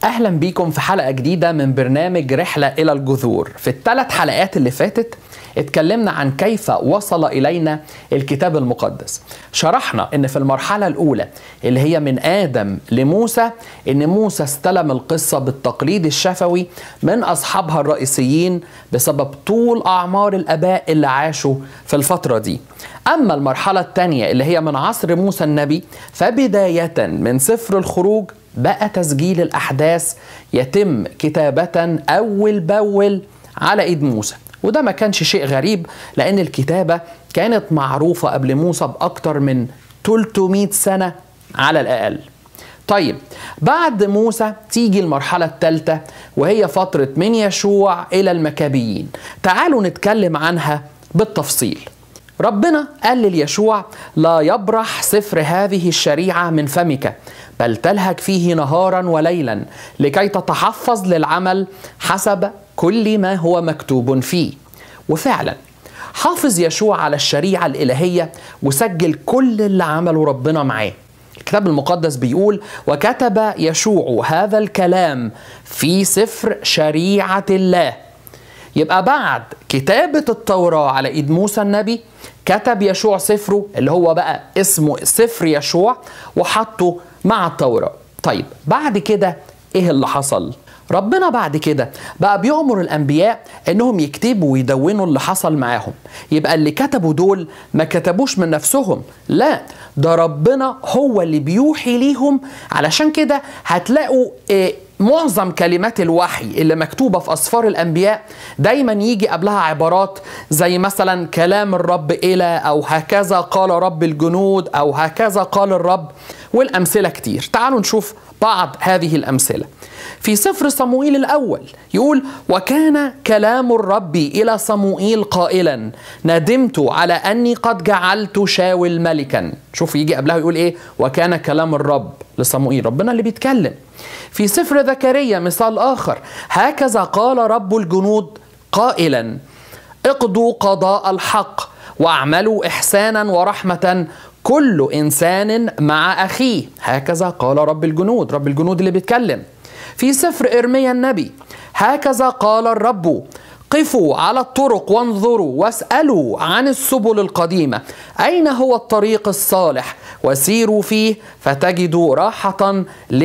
اهلا بيكم في حلقه جديده من برنامج رحله الى الجذور في الثلاث حلقات اللي فاتت اتكلمنا عن كيف وصل الينا الكتاب المقدس شرحنا ان في المرحله الاولى اللي هي من ادم لموسى ان موسى استلم القصه بالتقليد الشفوي من اصحابها الرئيسيين بسبب طول اعمار الاباء اللي عاشوا في الفتره دي اما المرحله الثانيه اللي هي من عصر موسى النبي فبدايه من سفر الخروج بقى تسجيل الاحداث يتم كتابه اول باول على ايد موسى وده ما كانش شيء غريب لان الكتابه كانت معروفه قبل موسى باكتر من 300 سنه على الاقل طيب بعد موسى تيجي المرحلة الثالثة وهي فترة من يشوع إلى المكابيين تعالوا نتكلم عنها بالتفصيل ربنا قال ليشوع لا يبرح سفر هذه الشريعة من فمك بل تلهج فيه نهارا وليلا لكي تتحفظ للعمل حسب كل ما هو مكتوب فيه وفعلا حافظ يشوع على الشريعة الإلهية وسجل كل اللي عمله ربنا معاه الكتاب المقدس بيقول وكتب يشوع هذا الكلام في سفر شريعة الله يبقى بعد كتابة التوراة على إيد موسى النبي كتب يشوع سفره اللي هو بقى اسمه سفر يشوع وحطه مع التوراة طيب بعد كده إيه اللي حصل؟ ربنا بعد كده بقى بيأمر الأنبياء إنهم يكتبوا ويدونوا اللي حصل معاهم يبقى اللي كتبوا دول ما كتبوش من نفسهم لا ده ربنا هو اللي بيوحي ليهم علشان كده هتلاقوا إيه معظم كلمات الوحي اللي مكتوبة في أسفار الأنبياء دايما يجي قبلها عبارات زي مثلا كلام الرب إلى أو هكذا قال رب الجنود أو هكذا قال الرب والأمثلة كتير تعالوا نشوف بعض هذه الأمثلة في سفر صموئيل الأول يقول وكان كلام الرب إلى صموئيل قائلا ندمت على أني قد جعلت شاول ملكا شوف يجي قبلها يقول إيه وكان كلام الرب لصموئيل ربنا اللي بيتكلم في سفر زكريا مثال آخر هكذا قال رب الجنود قائلا اقضوا قضاء الحق واعملوا إحسانا ورحمة كل إنسان مع أخيه هكذا قال رب الجنود رب الجنود اللي بيتكلم في سفر إرميا النبي هكذا قال الرب قفوا على الطرق وانظروا واسألوا عن السبل القديمة أين هو الطريق الصالح وسيروا فيه فتجدوا راحة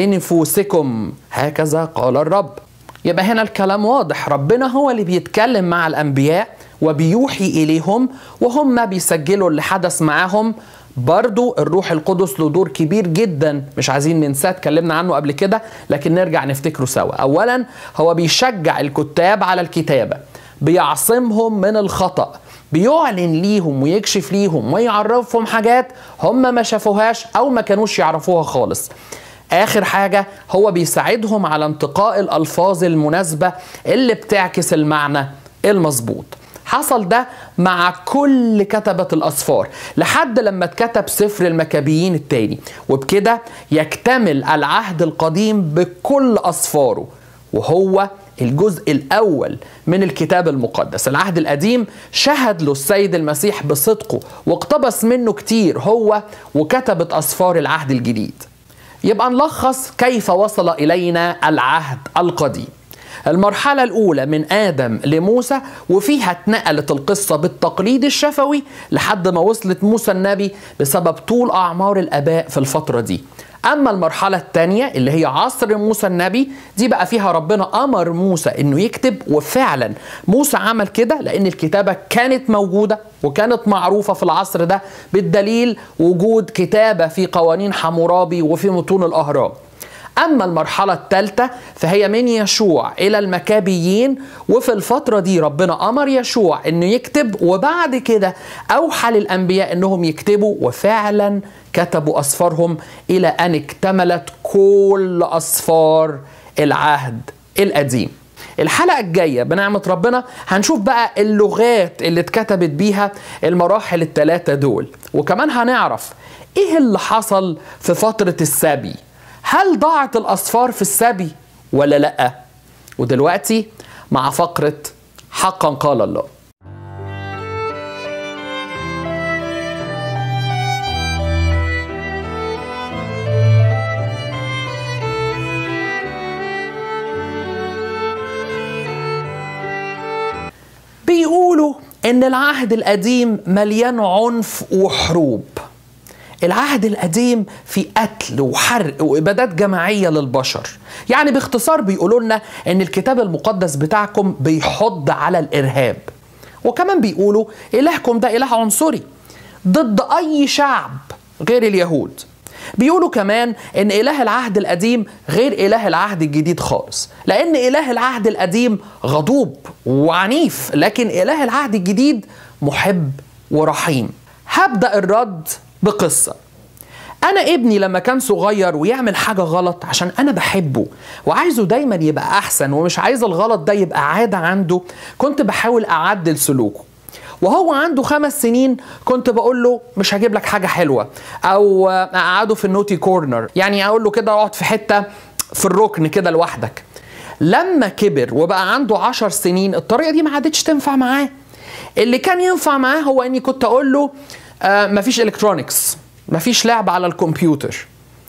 لنفوسكم هكذا قال الرب يبقى هنا الكلام واضح ربنا هو اللي بيتكلم مع الأنبياء وبيوحي إليهم وهم بيسجلوا اللي حدث معاهم برضو الروح القدس له دور كبير جدا مش عايزين ننساه اتكلمنا عنه قبل كده لكن نرجع نفتكره سوا اولا هو بيشجع الكتاب على الكتابه بيعصمهم من الخطأ بيعلن ليهم ويكشف ليهم ويعرفهم حاجات هم ما شافوهاش او ما كانوش يعرفوها خالص اخر حاجه هو بيساعدهم على انتقاء الالفاظ المناسبه اللي بتعكس المعنى المظبوط حصل ده مع كل كتبة الأسفار لحد لما اتكتب سفر المكابيين التاني وبكده يكتمل العهد القديم بكل أسفاره وهو الجزء الأول من الكتاب المقدس العهد القديم شهد له السيد المسيح بصدقه واقتبس منه كتير هو وكتبت أسفار العهد الجديد يبقى نلخص كيف وصل إلينا العهد القديم المرحلة الأولى من آدم لموسى وفيها اتنقلت القصة بالتقليد الشفوي لحد ما وصلت موسى النبي بسبب طول أعمار الآباء في الفترة دي أما المرحلة الثانية اللي هي عصر موسى النبي دي بقى فيها ربنا أمر موسى إنه يكتب وفعلا موسى عمل كده لأن الكتابة كانت موجودة وكانت معروفة في العصر ده بالدليل وجود كتابة في قوانين حمورابي وفي متون الأهرام أما المرحلة الثالثة فهي من يشوع إلى المكابيين وفي الفترة دي ربنا أمر يشوع إنه يكتب وبعد كده أوحى للأنبياء إنهم يكتبوا وفعلا كتبوا أسفارهم إلى أن اكتملت كل أسفار العهد القديم الحلقة الجاية بنعمة ربنا هنشوف بقى اللغات اللي اتكتبت بيها المراحل الثلاثة دول وكمان هنعرف ايه اللي حصل في فترة السبي هل ضاعت الأسفار في السبي ولا لأ ودلوقتي مع فقرة حقا قال الله ان العهد القديم مليان عنف وحروب العهد القديم في قتل وحرق وابادات جماعيه للبشر يعني باختصار بيقولوا لنا ان الكتاب المقدس بتاعكم بيحض على الارهاب وكمان بيقولوا الهكم ده اله عنصري ضد اي شعب غير اليهود بيقولوا كمان ان اله العهد القديم غير اله العهد الجديد خالص لان اله العهد القديم غضوب وعنيف لكن اله العهد الجديد محب ورحيم هبدا الرد بقصه انا ابني لما كان صغير ويعمل حاجه غلط عشان انا بحبه وعايزه دايما يبقى احسن ومش عايز الغلط ده يبقى عاده عنده كنت بحاول اعدل سلوكه وهو عنده خمس سنين كنت بقول له مش هجيب لك حاجه حلوه او اقعده في النوتي كورنر يعني اقول له كده اقعد في حته في الركن كده لوحدك لما كبر وبقى عنده عشر سنين الطريقه دي ما عادتش تنفع معاه اللي كان ينفع معاه هو اني كنت اقول له آه مفيش الكترونكس مفيش لعب على الكمبيوتر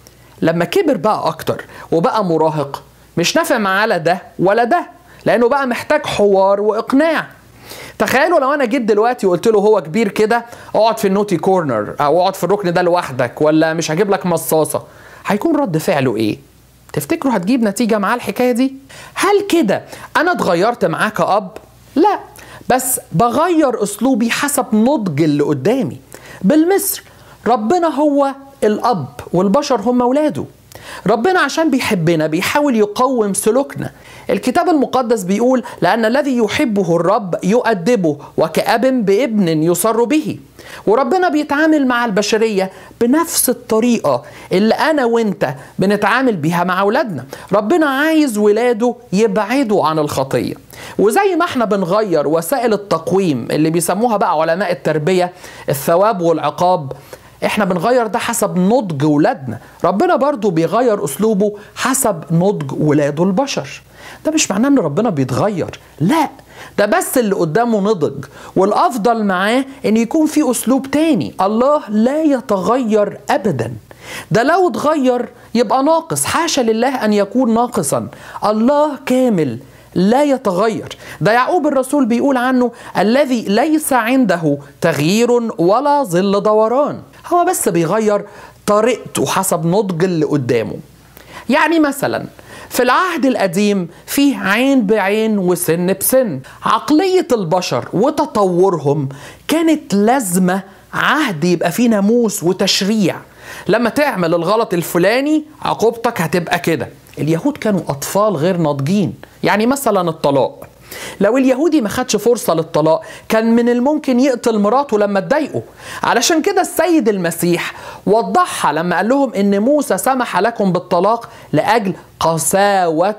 لما كبر بقى اكتر وبقى مراهق مش نافع معاه لا ده ولا ده لانه بقى محتاج حوار واقناع تخيلوا لو انا جيت دلوقتي وقلت له هو كبير كده اقعد في النوتي كورنر او اقعد في الركن ده لوحدك ولا مش هجيب لك مصاصه هيكون رد فعله ايه تفتكروا هتجيب نتيجه معاه الحكايه دي هل كده انا اتغيرت معاه كاب لا بس بغير اسلوبي حسب نضج اللي قدامي بالمصر ربنا هو الاب والبشر هم اولاده ربنا عشان بيحبنا بيحاول يقوم سلوكنا الكتاب المقدس بيقول لأن الذي يحبه الرب يؤدبه وكأب بابن يصر به وربنا بيتعامل مع البشرية بنفس الطريقة اللي أنا وإنت بنتعامل بيها مع أولادنا ربنا عايز ولاده يبعدوا عن الخطية وزي ما احنا بنغير وسائل التقويم اللي بيسموها بقى علماء التربية الثواب والعقاب احنا بنغير ده حسب نضج ولادنا ربنا برضو بيغير اسلوبه حسب نضج ولاده البشر ده مش معناه ان ربنا بيتغير لا ده بس اللي قدامه نضج والافضل معاه ان يكون في اسلوب تاني الله لا يتغير ابدا ده لو اتغير يبقى ناقص حاشا لله ان يكون ناقصا الله كامل لا يتغير ده يعقوب الرسول بيقول عنه الذي ليس عنده تغيير ولا ظل دوران هو بس بيغير طريقته حسب نضج اللي قدامه يعني مثلا في العهد القديم فيه عين بعين وسن بسن عقلية البشر وتطورهم كانت لازمة عهد يبقى فيه ناموس وتشريع لما تعمل الغلط الفلاني عقوبتك هتبقى كده اليهود كانوا أطفال غير ناضجين يعني مثلا الطلاق لو اليهودي ما خدش فرصة للطلاق كان من الممكن يقتل مراته لما تضايقه علشان كده السيد المسيح وضحها لما قال لهم ان موسى سمح لكم بالطلاق لأجل قساوة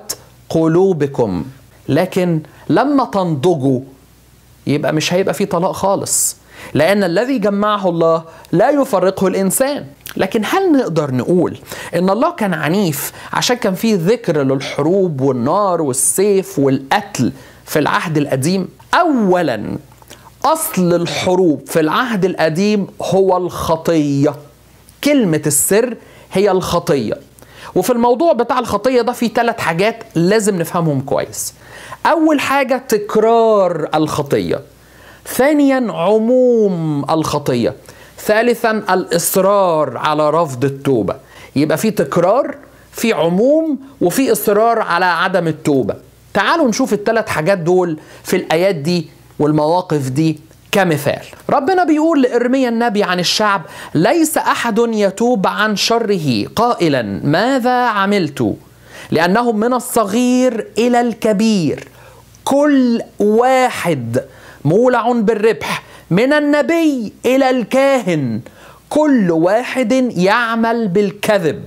قلوبكم لكن لما تنضجوا يبقى مش هيبقى في طلاق خالص لأن الذي جمعه الله لا يفرقه الإنسان لكن هل نقدر نقول ان الله كان عنيف عشان كان فيه ذكر للحروب والنار والسيف والقتل في العهد القديم اولا اصل الحروب في العهد القديم هو الخطيه كلمه السر هي الخطيه وفي الموضوع بتاع الخطيه ده في ثلاث حاجات لازم نفهمهم كويس اول حاجه تكرار الخطيه ثانيا عموم الخطيه ثالثا الاصرار على رفض التوبه يبقى في تكرار في عموم وفي اصرار على عدم التوبه تعالوا نشوف الثلاث حاجات دول في الايات دي والمواقف دي كمثال ربنا بيقول لإرميا النبي عن الشعب ليس أحد يتوب عن شره قائلا ماذا عملت لأنهم من الصغير إلى الكبير كل واحد مولع بالربح من النبي الى الكاهن كل واحد يعمل بالكذب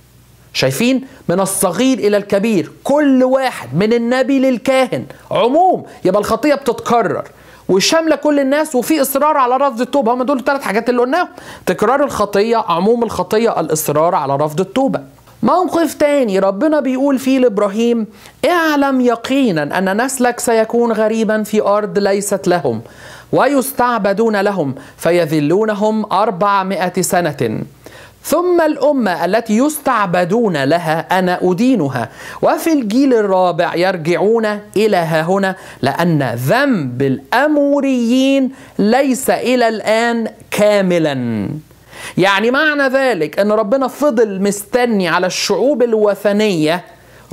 شايفين من الصغير الى الكبير كل واحد من النبي للكاهن عموم يبقى الخطيه بتتكرر وشامله كل الناس وفي اصرار على رفض التوبه هم دول الثلاث حاجات اللي قلناهم تكرار الخطيه عموم الخطيه الاصرار على رفض التوبه موقف تاني ربنا بيقول فيه لابراهيم اعلم يقينا ان نسلك سيكون غريبا في ارض ليست لهم ويستعبدون لهم فيذلونهم أربعمائة سنة ثم الأمة التي يستعبدون لها أنا أدينها وفي الجيل الرابع يرجعون إلى ها هنا لأن ذنب الأموريين ليس إلى الآن كاملا يعني معنى ذلك أن ربنا فضل مستني على الشعوب الوثنية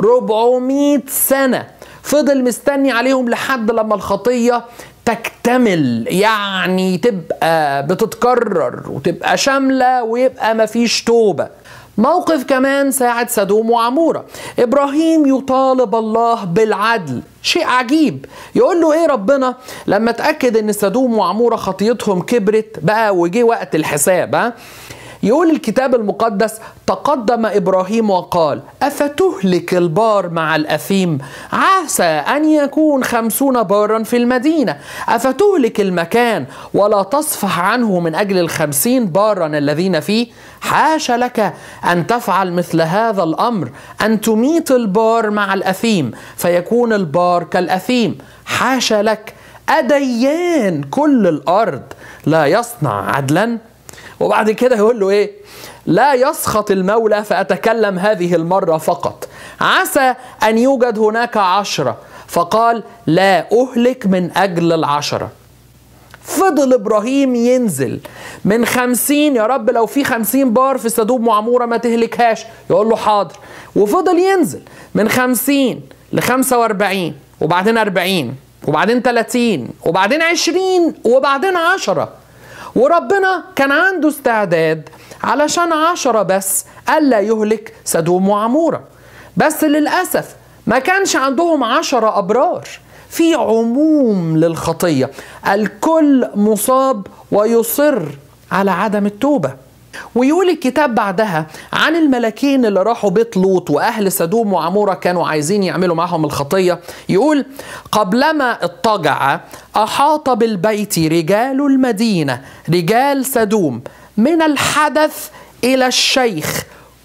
400 سنة فضل مستني عليهم لحد لما الخطية تكتمل يعني تبقى بتتكرر وتبقى شاملة ويبقى مفيش توبة موقف كمان ساعة سدوم وعمورة إبراهيم يطالب الله بالعدل شيء عجيب يقول له إيه ربنا لما تأكد إن سدوم وعمورة خطيتهم كبرت بقى وجي وقت الحساب ها يقول الكتاب المقدس تقدم ابراهيم وقال افتهلك البار مع الاثيم عسى ان يكون خمسون بارا في المدينه افتهلك المكان ولا تصفح عنه من اجل الخمسين بارا الذين فيه حاش لك ان تفعل مثل هذا الامر ان تميت البار مع الاثيم فيكون البار كالاثيم حاش لك اديان كل الارض لا يصنع عدلا وبعد كده يقول له ايه لا يسخط المولى فأتكلم هذه المرة فقط عسى أن يوجد هناك عشرة فقال لا أهلك من أجل العشرة فضل إبراهيم ينزل من خمسين يا رب لو في خمسين بار في سدوم وعمورة ما تهلكهاش يقول له حاضر وفضل ينزل من خمسين لخمسة واربعين وبعدين أربعين وبعدين تلاتين وبعدين عشرين وبعدين عشرة وربنا كان عنده استعداد علشان عشرة بس ألا يهلك سدوم وعمورة بس للأسف ما كانش عندهم عشرة أبرار في عموم للخطية الكل مصاب ويصر على عدم التوبة ويقول الكتاب بعدها عن الملكين اللي راحوا بيت لوط واهل سدوم وعموره كانوا عايزين يعملوا معهم الخطيه يقول قبلما اضطجع احاط بالبيت رجال المدينه رجال سدوم من الحدث الى الشيخ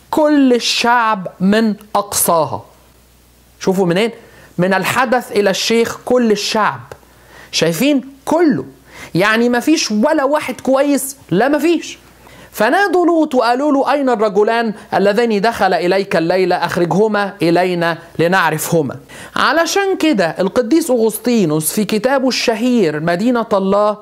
كل الشعب من اقصاها شوفوا منين من الحدث الى الشيخ كل الشعب شايفين كله يعني ما فيش ولا واحد كويس لا ما فيش فنادوا لوط وقالوا له أين الرجلان اللذان دخل إليك الليلة أخرجهما إلينا لنعرفهما علشان كده القديس أغسطينوس في كتابه الشهير مدينة الله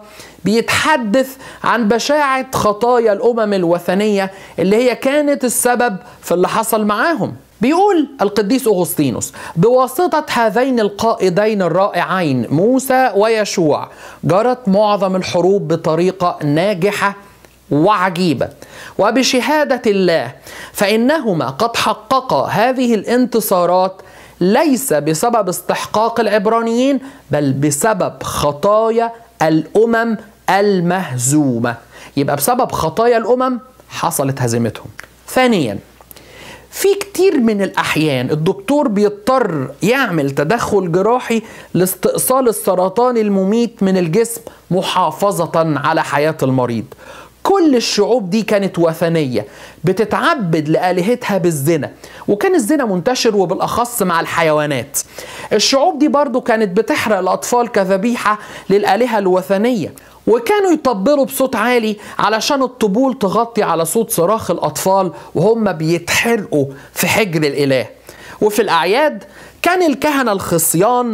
بيتحدث عن بشاعة خطايا الأمم الوثنية اللي هي كانت السبب في اللي حصل معاهم بيقول القديس أغسطينوس بواسطة هذين القائدين الرائعين موسى ويشوع جرت معظم الحروب بطريقة ناجحة وعجيبة وبشهادة الله فإنهما قد حققا هذه الانتصارات ليس بسبب استحقاق العبرانيين بل بسبب خطايا الأمم المهزومة يبقى بسبب خطايا الأمم حصلت هزيمتهم ثانيا في كتير من الأحيان الدكتور بيضطر يعمل تدخل جراحي لاستئصال السرطان المميت من الجسم محافظة على حياة المريض كل الشعوب دي كانت وثنية بتتعبد لآلهتها بالزنا وكان الزنا منتشر وبالأخص مع الحيوانات الشعوب دي برضو كانت بتحرق الأطفال كذبيحة للآلهة الوثنية وكانوا يطبلوا بصوت عالي علشان الطبول تغطي على صوت صراخ الأطفال وهم بيتحرقوا في حجر الإله وفي الأعياد كان الكهنة الخصيان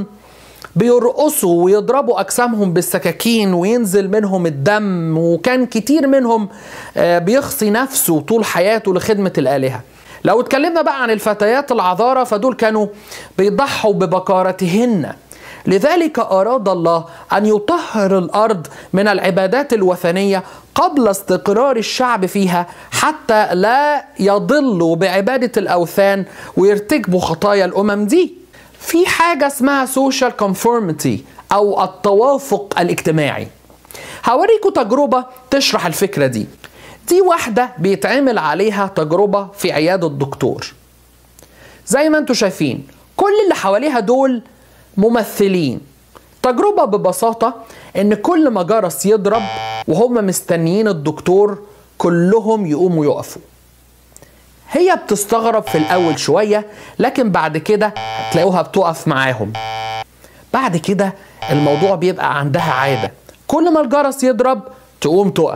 بيرقصوا ويضربوا أجسامهم بالسكاكين وينزل منهم الدم وكان كتير منهم بيخصي نفسه طول حياته لخدمة الآلهة لو اتكلمنا بقى عن الفتيات العذارى فدول كانوا بيضحوا ببكارتهن لذلك أراد الله أن يطهر الأرض من العبادات الوثنية قبل استقرار الشعب فيها حتى لا يضلوا بعبادة الأوثان ويرتكبوا خطايا الأمم دي في حاجة اسمها social conformity أو التوافق الاجتماعي هوريكم تجربة تشرح الفكرة دي دي واحدة بيتعمل عليها تجربة في عيادة الدكتور زي ما انتم شايفين كل اللي حواليها دول ممثلين تجربة ببساطة ان كل ما جرس يضرب وهم مستنيين الدكتور كلهم يقوموا يقفوا هي بتستغرب في الاول شويه لكن بعد كده تلاقوها بتقف معاهم بعد كده الموضوع بيبقى عندها عاده كل ما الجرس يضرب تقوم تقف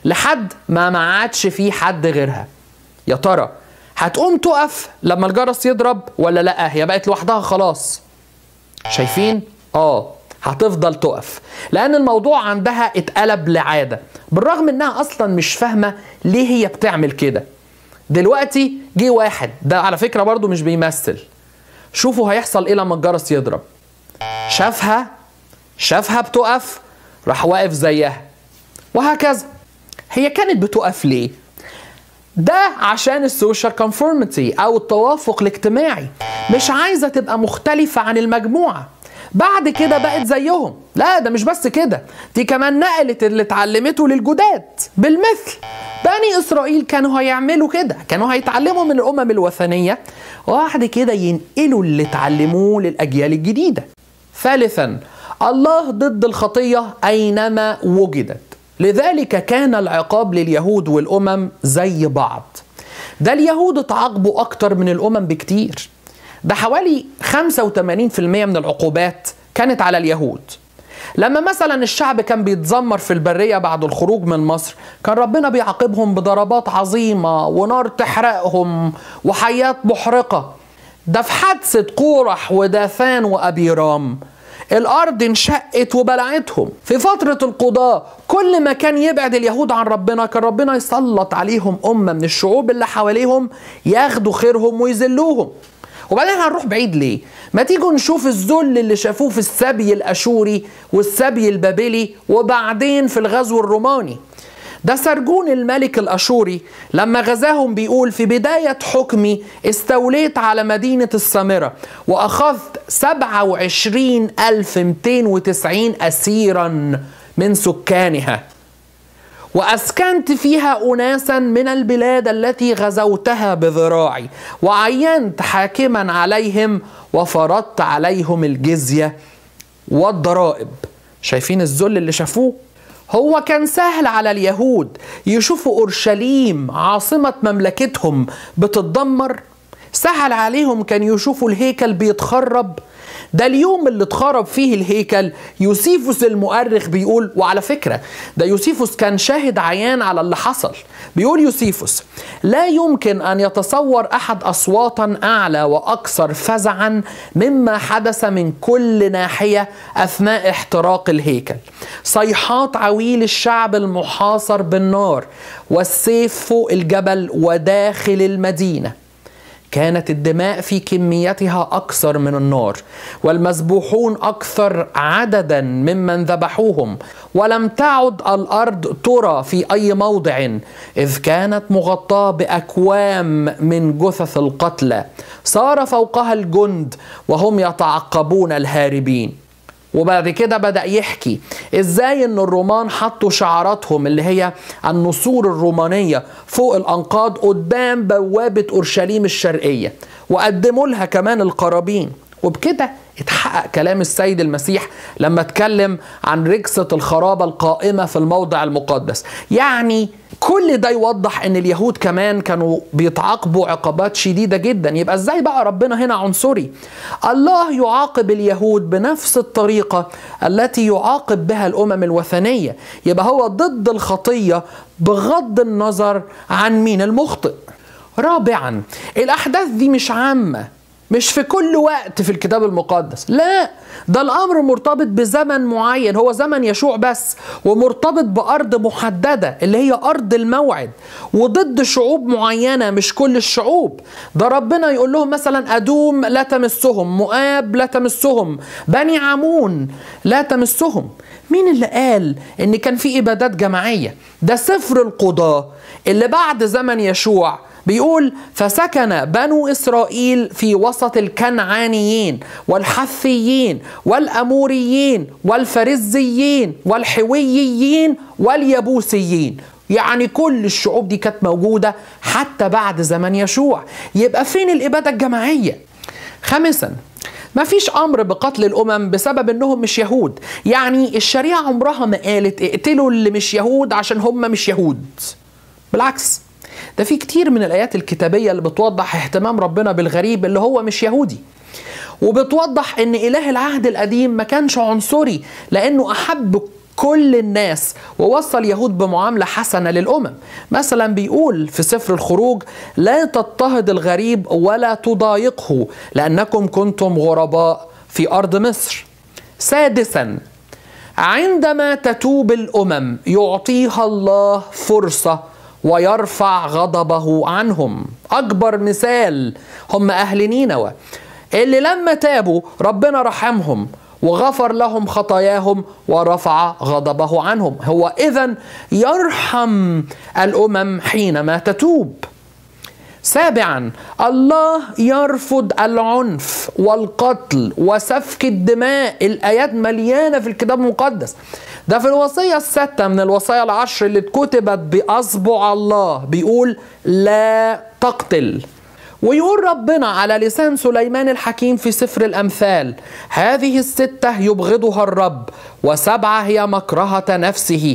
لحد ما ما عادش في حد غيرها يا ترى هتقوم تقف لما الجرس يضرب ولا لا هي بقت لوحدها خلاص شايفين اه هتفضل تقف لان الموضوع عندها اتقلب لعاده بالرغم انها اصلا مش فاهمه ليه هي بتعمل كده دلوقتي جه واحد ده على فكره برضو مش بيمثل شوفوا هيحصل ايه لما الجرس يضرب شافها شافها بتقف راح واقف زيها وهكذا هي كانت بتقف ليه ده عشان السوشيال كونفورميتي او التوافق الاجتماعي مش عايزه تبقى مختلفه عن المجموعه بعد كده بقت زيهم لا ده مش بس كده دي كمان نقلت اللي اتعلمته للجداد بالمثل بني اسرائيل كانوا هيعملوا كده كانوا هيتعلموا من الامم الوثنيه وبعد كده ينقلوا اللي اتعلموه للاجيال الجديده ثالثا الله ضد الخطيه اينما وجدت لذلك كان العقاب لليهود والامم زي بعض ده اليهود اتعاقبوا اكتر من الامم بكتير ده حوالي 85% من العقوبات كانت على اليهود لما مثلا الشعب كان بيتذمر في البريه بعد الخروج من مصر كان ربنا بيعاقبهم بضربات عظيمه ونار تحرقهم وحيات محرقه ده في حادثه قورح وداثان وابيرام الارض انشقت وبلعتهم في فتره القضاء كل ما كان يبعد اليهود عن ربنا كان ربنا يسلط عليهم امه من الشعوب اللي حواليهم ياخدوا خيرهم ويذلوهم وبعدين هنروح بعيد ليه؟ ما تيجوا نشوف الذل اللي شافوه في السبي الاشوري والسبي البابلي وبعدين في الغزو الروماني. ده سرجون الملك الاشوري لما غزاهم بيقول في بدايه حكمي استوليت على مدينه السامره واخذت 27290 اسيرا من سكانها. واسكنت فيها اناسا من البلاد التي غزوتها بذراعي وعينت حاكما عليهم وفرضت عليهم الجزيه والضرائب شايفين الذل اللي شافوه هو كان سهل على اليهود يشوفوا اورشليم عاصمه مملكتهم بتتدمر سهل عليهم كان يشوفوا الهيكل بيتخرب ده اليوم اللي اتخرب فيه الهيكل يوسيفوس المؤرخ بيقول وعلى فكرة ده يوسيفوس كان شاهد عيان على اللي حصل بيقول يوسيفوس لا يمكن أن يتصور أحد أصواتا أعلى وأكثر فزعا مما حدث من كل ناحية أثناء احتراق الهيكل صيحات عويل الشعب المحاصر بالنار والسيف فوق الجبل وداخل المدينه كانت الدماء في كميتها اكثر من النار والمذبوحون اكثر عددا ممن ذبحوهم ولم تعد الارض ترى في اي موضع اذ كانت مغطاه باكوام من جثث القتلى صار فوقها الجند وهم يتعقبون الهاربين وبعد كده بدأ يحكي ازاي ان الرومان حطوا شعاراتهم اللي هي النسور الرومانية فوق الأنقاض قدام بوابة أورشليم الشرقية وقدموا لها كمان القرابين وبكده اتحقق كلام السيد المسيح لما اتكلم عن رجسة الخرابة القائمة في الموضع المقدس يعني كل ده يوضح ان اليهود كمان كانوا بيتعاقبوا عقابات شديدة جدا يبقى ازاي بقى ربنا هنا عنصري الله يعاقب اليهود بنفس الطريقة التي يعاقب بها الامم الوثنية يبقى هو ضد الخطية بغض النظر عن مين المخطئ رابعا الاحداث دي مش عامه مش في كل وقت في الكتاب المقدس لا ده الامر مرتبط بزمن معين هو زمن يشوع بس ومرتبط بارض محدده اللي هي ارض الموعد وضد شعوب معينه مش كل الشعوب ده ربنا يقول لهم مثلا ادوم لا تمسهم مؤاب لا تمسهم بني عمون لا تمسهم مين اللي قال ان كان في ابادات جماعيه ده سفر القضاه اللي بعد زمن يشوع بيقول فسكن بنو اسرائيل في وسط الكنعانيين والحثيين والاموريين والفرزيين والحوييين واليبوسيين يعني كل الشعوب دي كانت موجوده حتى بعد زمن يشوع يبقى فين الاباده الجماعيه خامسا ما فيش امر بقتل الامم بسبب انهم مش يهود يعني الشريعه عمرها ما قالت اقتلوا اللي مش يهود عشان هم مش يهود بالعكس ده في كتير من الآيات الكتابية اللي بتوضح اهتمام ربنا بالغريب اللي هو مش يهودي وبتوضح ان إله العهد القديم ما كانش عنصري لأنه أحب كل الناس ووصى اليهود بمعاملة حسنة للأمم مثلا بيقول في سفر الخروج لا تضطهد الغريب ولا تضايقه لأنكم كنتم غرباء في أرض مصر سادسا عندما تتوب الأمم يعطيها الله فرصة ويرفع غضبه عنهم أكبر مثال هم أهل نينوى اللي لما تابوا ربنا رحمهم وغفر لهم خطاياهم ورفع غضبه عنهم هو إذا يرحم الأمم حينما تتوب سابعا الله يرفض العنف والقتل وسفك الدماء الآيات مليانة في الكتاب المقدس ده في الوصية الستة من الوصايا العشر اللي اتكتبت بأصبع الله بيقول لا تقتل ويقول ربنا على لسان سليمان الحكيم في سفر الأمثال هذه الستة يبغضها الرب وسبعة هي مكرهة نفسه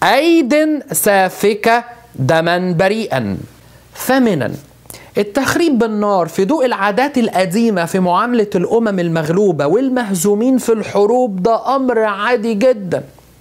أيد سافكة دما بريئا ثامنا التخريب بالنار في ضوء العادات القديمة في معاملة الأمم المغلوبة والمهزومين في الحروب ده أمر عادي جدا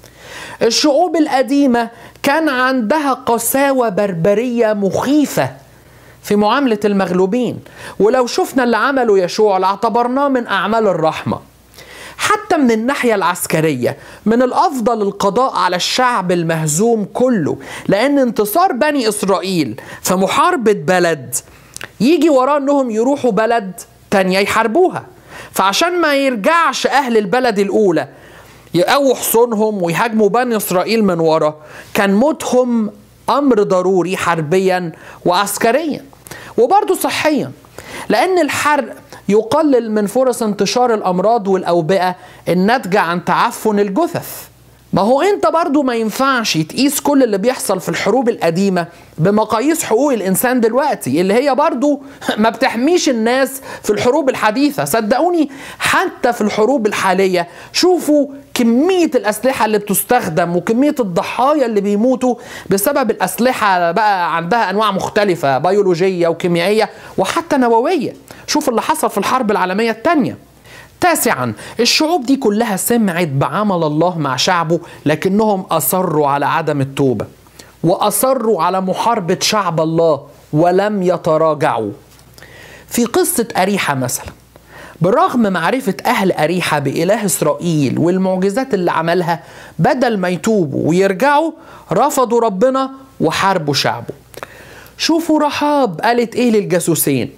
الشعوب القديمة كان عندها قساوة بربرية مخيفة في معاملة المغلوبين ولو شفنا اللي عمله يشوع لاعتبرناه من أعمال الرحمة حتى من الناحية العسكرية من الأفضل القضاء على الشعب المهزوم كله لأن انتصار بني إسرائيل في محاربة بلد يجي وراه أنهم يروحوا بلد تانية يحاربوها فعشان ما يرجعش أهل البلد الأولى يقووا حصونهم ويهاجموا بني إسرائيل من ورا كان موتهم أمر ضروري حربيا وعسكريا وبرضه صحيا لأن الحرق يقلل من فرص انتشار الأمراض والأوبئة الناتجة عن تعفن الجثث ما هو انت برضو ما ينفعش تقيس كل اللي بيحصل في الحروب القديمة بمقاييس حقوق الإنسان دلوقتي اللي هي برضو ما بتحميش الناس في الحروب الحديثة صدقوني حتى في الحروب الحالية شوفوا كمية الأسلحة اللي بتستخدم وكمية الضحايا اللي بيموتوا بسبب الأسلحة بقى عندها أنواع مختلفة بيولوجية وكيميائية وحتى نووية شوف اللي حصل في الحرب العالمية الثانية تاسعا الشعوب دي كلها سمعت بعمل الله مع شعبه لكنهم أصروا على عدم التوبة وأصروا على محاربة شعب الله ولم يتراجعوا في قصة أريحة مثلا برغم معرفة أهل أريحة بإله إسرائيل والمعجزات اللي عملها بدل ما يتوبوا ويرجعوا رفضوا ربنا وحاربوا شعبه شوفوا رحاب قالت إيه للجاسوسين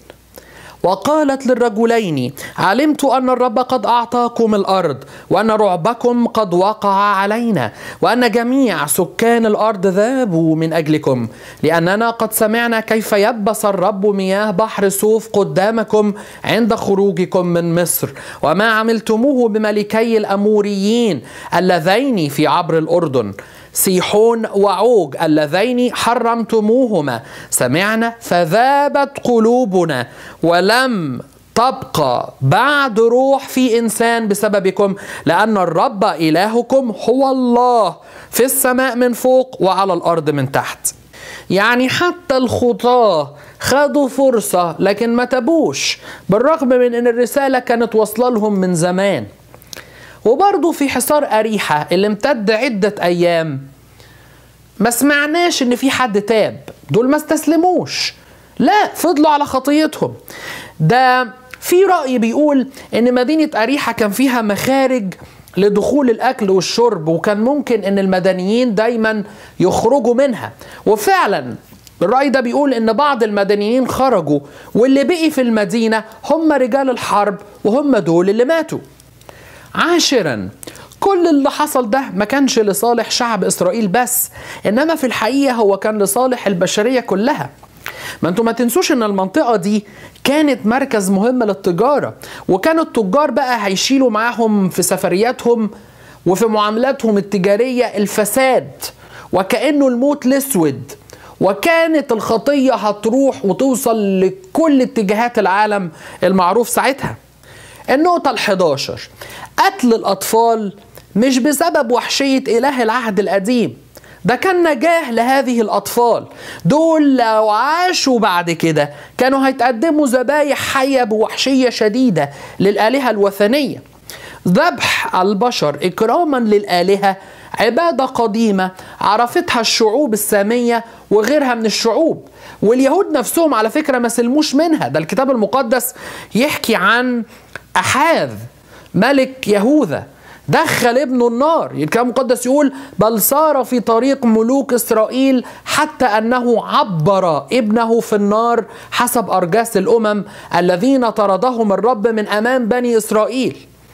وقالت للرجلين علمت ان الرب قد اعطاكم الارض وان رعبكم قد وقع علينا وان جميع سكان الارض ذابوا من اجلكم لاننا قد سمعنا كيف يبس الرب مياه بحر صوف قدامكم عند خروجكم من مصر وما عملتموه بملكي الاموريين اللذين في عبر الاردن سيحون وعوج اللذين حرمتموهما سمعنا فذابت قلوبنا ولم تبقى بعد روح في انسان بسببكم لان الرب الهكم هو الله في السماء من فوق وعلى الارض من تحت يعني حتى الخطاه خدوا فرصه لكن ما تبوش بالرغم من ان الرساله كانت واصله لهم من زمان وبرضه في حصار أريحة اللي امتد عدة أيام ما سمعناش إن في حد تاب دول ما استسلموش لا فضلوا على خطيتهم ده في رأي بيقول إن مدينة أريحة كان فيها مخارج لدخول الأكل والشرب وكان ممكن إن المدنيين دايما يخرجوا منها وفعلا الرأي ده بيقول إن بعض المدنيين خرجوا واللي بقي في المدينة هم رجال الحرب وهم دول اللي ماتوا عاشرا كل اللي حصل ده ما كانش لصالح شعب اسرائيل بس انما في الحقيقه هو كان لصالح البشريه كلها ما انتوا ما تنسوش ان المنطقه دي كانت مركز مهم للتجاره وكانوا التجار بقى هيشيلوا معاهم في سفرياتهم وفي معاملاتهم التجاريه الفساد وكانه الموت الاسود وكانت الخطيه هتروح وتوصل لكل اتجاهات العالم المعروف ساعتها النقطة ال11 قتل الأطفال مش بسبب وحشية إله العهد القديم ده كان نجاح لهذه الأطفال دول لو عاشوا بعد كده كانوا هيتقدموا ذبايح حية بوحشية شديدة للآلهة الوثنية ذبح البشر إكراما للآلهة عبادة قديمة عرفتها الشعوب السامية وغيرها من الشعوب واليهود نفسهم على فكرة ما سلموش منها ده الكتاب المقدس يحكي عن أحاذ ملك يهوذا دخل ابنه النار الكتاب المقدس يقول بل سار في طريق ملوك إسرائيل حتى أنه عبر ابنه في النار حسب أرجاس الأمم الذين طردهم الرب من أمام بني إسرائيل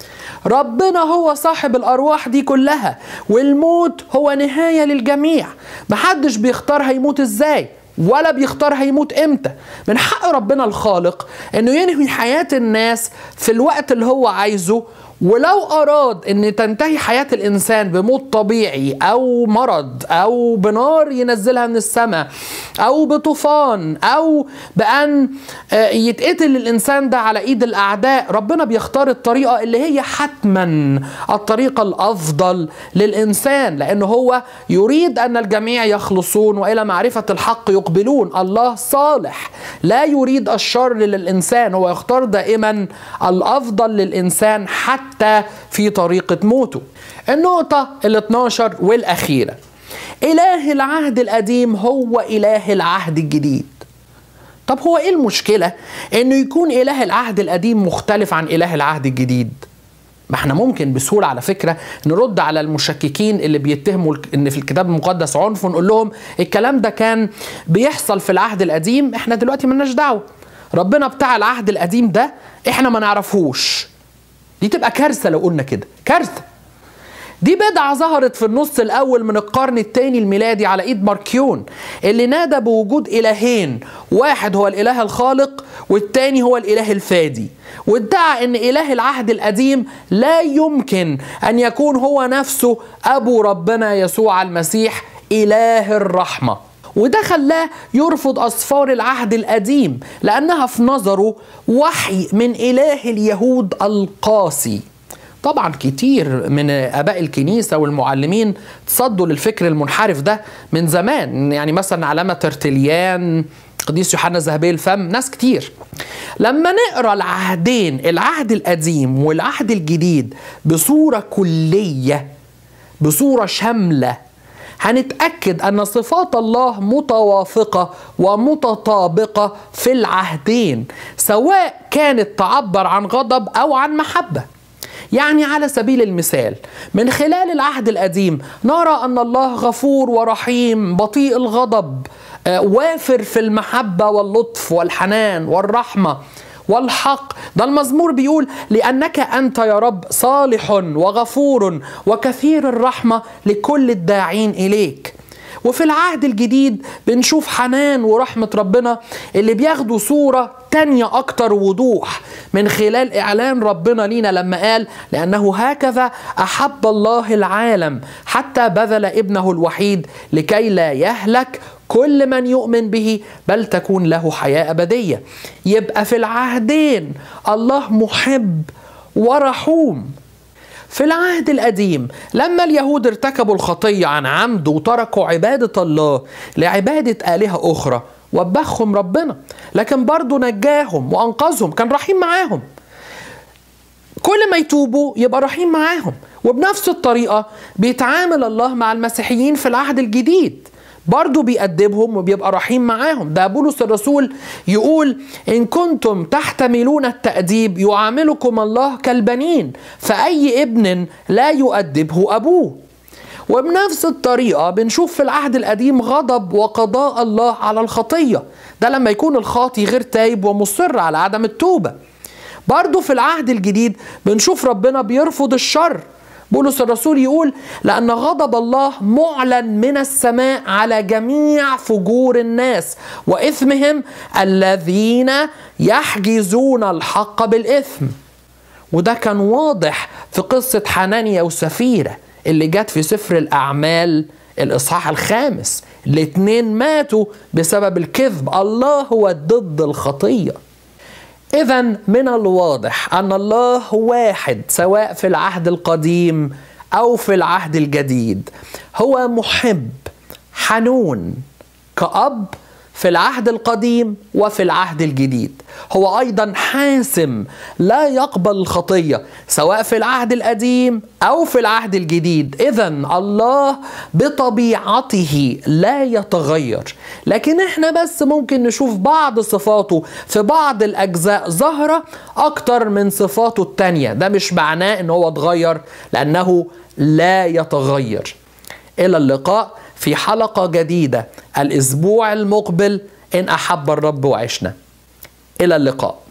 ربنا هو صاحب الأرواح دي كلها والموت هو نهاية للجميع محدش بيختار هيموت ازاي ولا بيختار هيموت امتى من حق ربنا الخالق انه ينهي حياة الناس في الوقت اللي هو عايزه ولو أراد أن تنتهي حياة الإنسان بموت طبيعي أو مرض أو بنار ينزلها من السماء أو بطوفان أو بأن يتقتل الإنسان ده على إيد الأعداء ربنا بيختار الطريقة اللي هي حتما الطريقة الأفضل للإنسان لأنه هو يريد أن الجميع يخلصون وإلى معرفة الحق يقبلون الله صالح لا يريد الشر للإنسان هو يختار دائما الأفضل للإنسان حتى حتى في طريقة موته النقطة ال 12 والأخيرة إله العهد القديم هو إله العهد الجديد طب هو إيه المشكلة إنه يكون إله العهد القديم مختلف عن إله العهد الجديد ما احنا ممكن بسهولة على فكرة نرد على المشككين اللي بيتهموا ان في الكتاب المقدس عنف ونقول لهم الكلام ده كان بيحصل في العهد القديم احنا دلوقتي ملناش دعوة ربنا بتاع العهد القديم ده احنا ما نعرفهوش دي تبقى كارثه لو قلنا كده كارثه دي بدعة ظهرت في النص الأول من القرن الثاني الميلادي على إيد ماركيون اللي نادى بوجود إلهين واحد هو الإله الخالق والتاني هو الإله الفادي وادعى أن إله العهد القديم لا يمكن أن يكون هو نفسه أبو ربنا يسوع المسيح إله الرحمة وده خلاه يرفض أصفار العهد القديم لأنها في نظره وحي من إله اليهود القاسي طبعا كتير من اباء الكنيسه والمعلمين تصدوا للفكر المنحرف ده من زمان يعني مثلا علامه ترتليان قديس يوحنا ذهبي الفم ناس كتير لما نقرا العهدين العهد القديم والعهد الجديد بصوره كليه بصوره شامله هنتأكد أن صفات الله متوافقة ومتطابقة في العهدين سواء كانت تعبر عن غضب أو عن محبة يعني على سبيل المثال من خلال العهد القديم نرى أن الله غفور ورحيم بطيء الغضب وافر في المحبة واللطف والحنان والرحمة والحق ده المزمور بيقول لأنك أنت يا رب صالح وغفور وكثير الرحمة لكل الداعين إليك وفي العهد الجديد بنشوف حنان ورحمة ربنا اللي بياخدوا صورة تانية أكتر وضوح من خلال إعلان ربنا لينا لما قال لأنه هكذا أحب الله العالم حتى بذل ابنه الوحيد لكي لا يهلك كل من يؤمن به بل تكون له حياة أبدية يبقى في العهدين الله محب ورحوم في العهد القديم لما اليهود ارتكبوا الخطية عن عمد وتركوا عبادة الله لعبادة آلهة أخرى وبخهم ربنا لكن برضه نجاهم وأنقذهم كان رحيم معاهم كل ما يتوبوا يبقى رحيم معاهم وبنفس الطريقة بيتعامل الله مع المسيحيين في العهد الجديد برضه بيأدبهم وبيبقى رحيم معاهم ده بولس الرسول يقول إن كنتم تحتملون التأديب يعاملكم الله كالبنين فأي ابن لا يؤدبه أبوه وبنفس الطريقة بنشوف في العهد القديم غضب وقضاء الله على الخطية ده لما يكون الخاطي غير تايب ومصر على عدم التوبة برضه في العهد الجديد بنشوف ربنا بيرفض الشر بولس الرسول يقول لأن غضب الله معلن من السماء على جميع فجور الناس وإثمهم الذين يحجزون الحق بالإثم وده كان واضح في قصة حنانيا وسفيرة اللي جت في سفر الأعمال الإصحاح الخامس الاتنين ماتوا بسبب الكذب الله هو ضد الخطيه إذا من الواضح أن الله واحد سواء في العهد القديم أو في العهد الجديد هو محب حنون كأب في العهد القديم وفي العهد الجديد هو ايضا حاسم لا يقبل الخطيه سواء في العهد القديم او في العهد الجديد اذا الله بطبيعته لا يتغير لكن احنا بس ممكن نشوف بعض صفاته في بعض الاجزاء ظاهره اكتر من صفاته التانيه ده مش معناه ان هو اتغير لانه لا يتغير الى اللقاء في حلقه جديده الاسبوع المقبل ان احب الرب وعشنا الى اللقاء